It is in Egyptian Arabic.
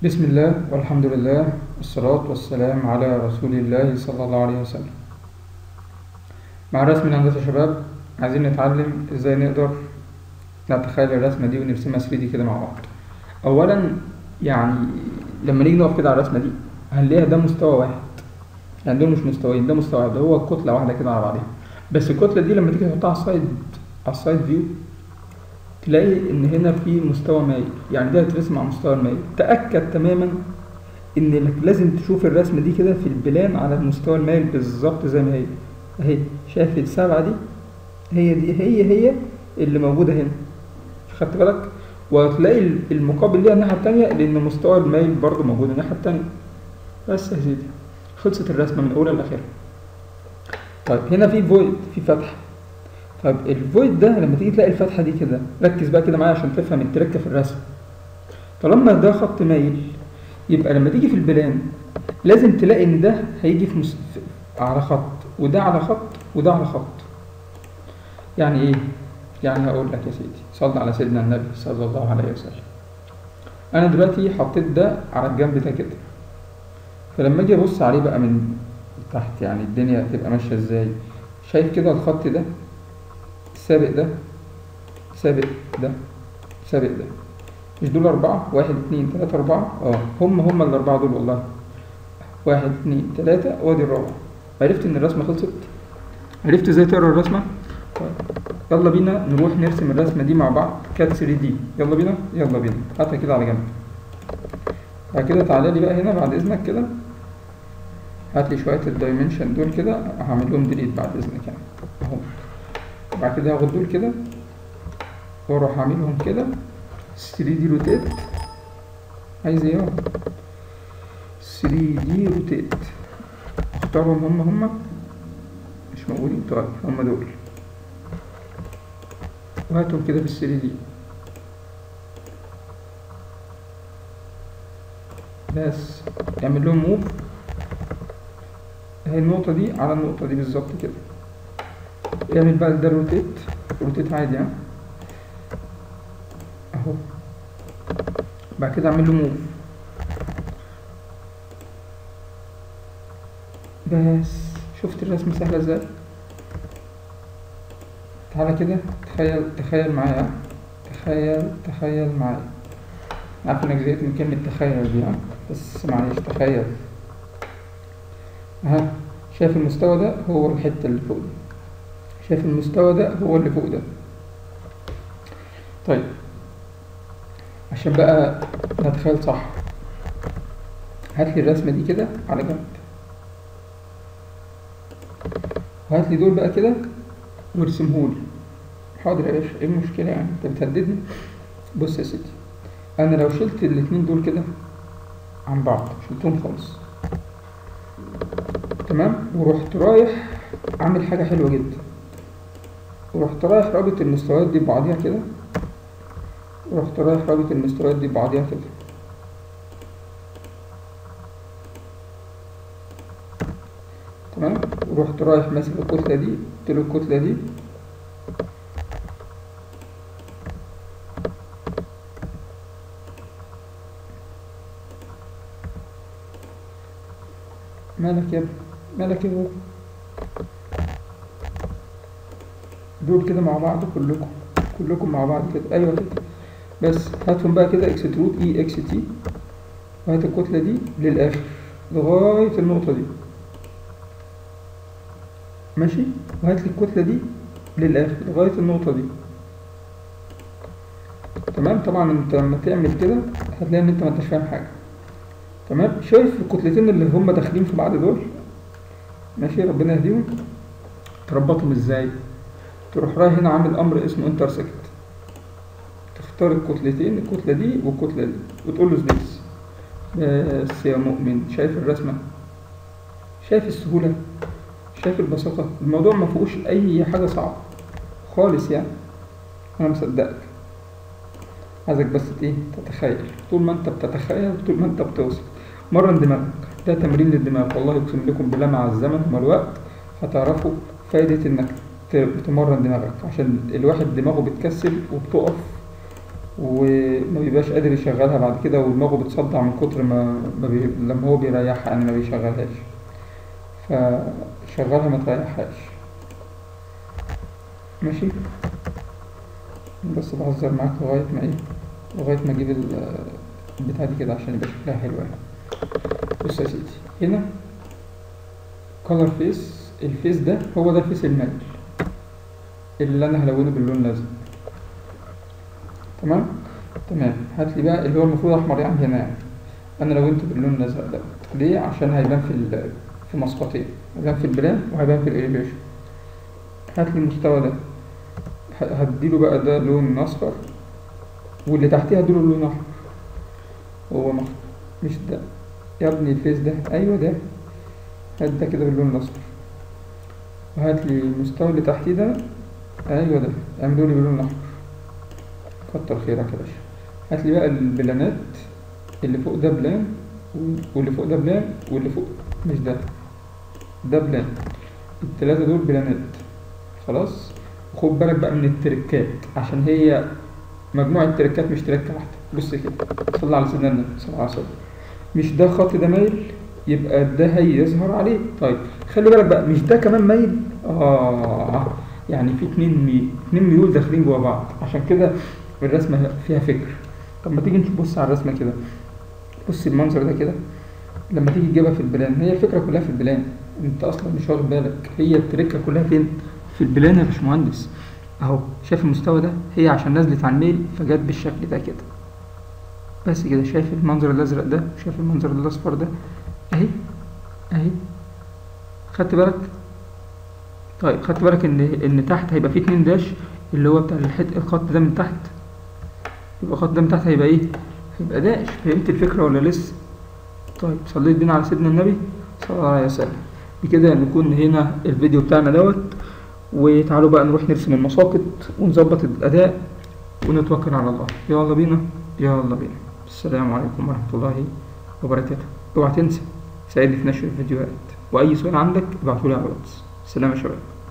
بسم الله والحمد لله والصلاة والسلام على رسول الله صلى الله عليه وسلم مع رسم الهندسة يا شباب عايزين نتعلم ازاي نقدر نتخيل الرسمة دي ونرسمها 3D كده مع بعض أولا يعني لما نيجي نقف كده على الرسمة دي هنلاقيها ده مستوى واحد يعني دول مش مستويين ده مستوى واحد هو كتلة واحدة كده على بعضها بس الكتلة دي لما تيجي تحطها على السايد على السايد فيو تلاقي ان هنا في مستوى مايل يعني ده هيترسم على مستوى المايل تأكد تماما انك لازم تشوف الرسمة دي كده في البلان على المستوى المايل بالظبط زي ما هي اهي شايف السبعة دي هي دي هي هي اللي موجودة هنا خدت بالك وهتلاقي المقابل ليها الناحية التانية لأن مستوى المايل برضه موجود الناحية التانية بس يا سيدي خلصت الرسمة من أولها لآخرها طيب هنا في فويد في فتحة طيب الفويد ده لما تيجي تلاقي الفتحة دي كده ركز بقى كده معايا عشان تفهم التركة في الرسم طالما ده خط مايل يبقى لما تيجي في البلان لازم تلاقي ان ده هيجي في, مس... في على خط وده على خط وده على خط يعني ايه يعني هقول لك يا سيدي صل على سيدنا النبي صلى الله عليه وسلم انا دلوقتي حطيت ده على الجنب ده كده فلما اجي ابص عليه بقى من تحت يعني الدنيا هتبقى ماشيه ازاي شايف كده الخط ده سابق ده سابق ده سابق ده مش دول أربعة واحد اتنين تلاتة أربعة اه هم هم الأربعة دول والله واحد اتنين تلاتة وادي الرابع عرفت إن الرسمة خلصت؟ عرفت ازاي تقرا الرسمة؟ طيب يلا بينا نروح نرسم الرسمة دي مع بعض كات 3 دي يلا بينا يلا بينا هاتها كده على جنب بعد كده تعالى لي بقى هنا بعد إذنك كده هات لي شوية الدايمنشن دول كده هعمل لهم ديليت بعد إذنك يعني أهو بعد كده هاخد دول كده واروح اعملهم كده 3 دي روتيت عايز ايه 3 دي روتيت اختارهم هم هم مش موجودين طيب هم دول وهاتهم كده في 3 دي بس اعمل لهم موف اهي النقطة دي على النقطة دي بالظبط كده اعمل بقى ده روتيت روتيت عادي يعني اهو بعد كده اعمل له موف بس شفت الرسمة سهلة ازاي تعالى كده تخيل تخيل معايا تخيل تخيل معايا عارف انك زهقت من كلمة تخيل دي يعني بس معلش تخيل اها شايف المستوى ده هو الحتة اللي فوق دي شايف المستوى ده هو اللي فوق ده طيب عشان بقى نتخيل صح هات لي الرسمة دي كده على جنب وهات لي دول بقى كده وارسمهولي حاضر يا باشا ايه المشكلة يعني انت بتهددني بص يا سيدي انا لو شلت الاتنين دول كده عن بعض شلتهم خالص تمام ورحت رايح عامل حاجة حلوة جدا ورحت رايح رابط المستويات دي ببعضيها كده ورحت رايح رابط المستويات دي ببعضيها كده تمام ورحت رايح ماسك الكتلة دي قلت له الكتلة دي مالك يا ابني مالك يا بابا دول كده مع بعض كلكم كلكم مع بعض كده ايوه كده بس هاتهم بقى كده اكسترود اي اكس تي وهات الكتله دي للاخر لغايه النقطه دي ماشي وهات لي الكتله دي للاخر لغايه النقطه دي تمام طبعا انت لما تعمل كده هتلاقي ان انت ما انتش فاهم حاجه تمام شايف الكتلتين اللي هم داخلين في بعض دول ماشي ربنا يهديهم تربطهم ازاي تروح رايح هنا عامل امر اسمه انترسكت تختار الكتلتين الكتلة دي والكتلة دي وتقول له سبيس بس يا مؤمن شايف الرسمة شايف السهولة شايف البساطة الموضوع ما فيهوش اي حاجة صعبة خالص يعني انا مصدقك عايزك بس ايه تتخيل طول ما انت بتتخيل طول ما انت بتوصل مرن دماغك ده تمرين للدماغ والله اقسم لكم بالله مع الزمن ومع الوقت هتعرفوا فايدة انك تمرن دماغك عشان الواحد دماغه بتكسل وبتقف وما بيبقاش قادر يشغلها بعد كده ودماغه بتصدع من كتر ما, ما بي... لما هو بيريحها يعني ما بيشغلهاش فشغلها ما تريحهاش ماشي بس بهزر معاك لغاية ما ايه لغاية ما اجيب ال- البتاع دي كده عشان يبقى شكلها حلو يعني بص يا سيدي هنا color فيس الفيس ده هو ده الفيس المايل اللي انا هلونه باللون الازرق تمام تمام هات لي بقى اللي هو المفروض احمر يعني هنا يعني انا لونته باللون الازرق ده ليه عشان هيبان في ال- في مسقطين هيبان في البلان وهيبان في الاليفيشن هات لي المستوى ده ه- هديله بقى ده لون اصفر واللي تحتيه هديله لون احمر هو مخ... مش ده يا ابني الفيس ده ايوه ده هات ده كده باللون الاصفر وهات لي المستوى اللي تحتيه ده ايوه ده اعملوا لي باللون الاحمر كتر خيرك يا باشا هات لي بقى البلانات اللي فوق ده بلان واللي فوق ده بلان واللي فوق مش ده ده بلان التلاتة دول بلانات خلاص خد بالك بقى من التركات عشان هي مجموعة تركات مش تركة واحدة بص كده صلى على سيدنا النبي صلى الله عليه وسلم مش ده خط ده مايل يبقى ده هيظهر عليه طيب خلي بالك بقى مش ده كمان مايل اه يعني في اتنين ميل اتنين ميول داخلين جوا بعض عشان كده الرسمة فيها فكر طب ما تيجي نبص على الرسمة كده بص المنظر ده كده لما تيجي تجيبها في البلان هي الفكرة كلها في البلان انت اصلا مش واخد بالك هي التركة كلها فين في البلان يا باشمهندس اهو شايف المستوى ده هي عشان نزلت على الميل فجت بالشكل ده كده بس كده شايف المنظر الازرق ده شايف المنظر الاصفر ده اهي اهي خدت بالك طيب خدت بالك ان ان تحت هيبقى فيه اتنين داش اللي هو بتاع الحت الخط ده من تحت يبقى الخط ده من تحت هيبقى ايه هيبقى داش فهمت الفكرة ولا لسه طيب صليت بينا على سيدنا النبي صلى الله عليه وسلم بكده نكون هنا الفيديو بتاعنا دوت وتعالوا بقى نروح نرسم المساقط ونظبط الأداء ونتوكل على الله يلا بينا يلا بينا السلام عليكم ورحمة الله وبركاته اوعى تنسى ساعدني في نشر الفيديوهات وأي سؤال عندك ابعتولي على الواتس سلام يا شباب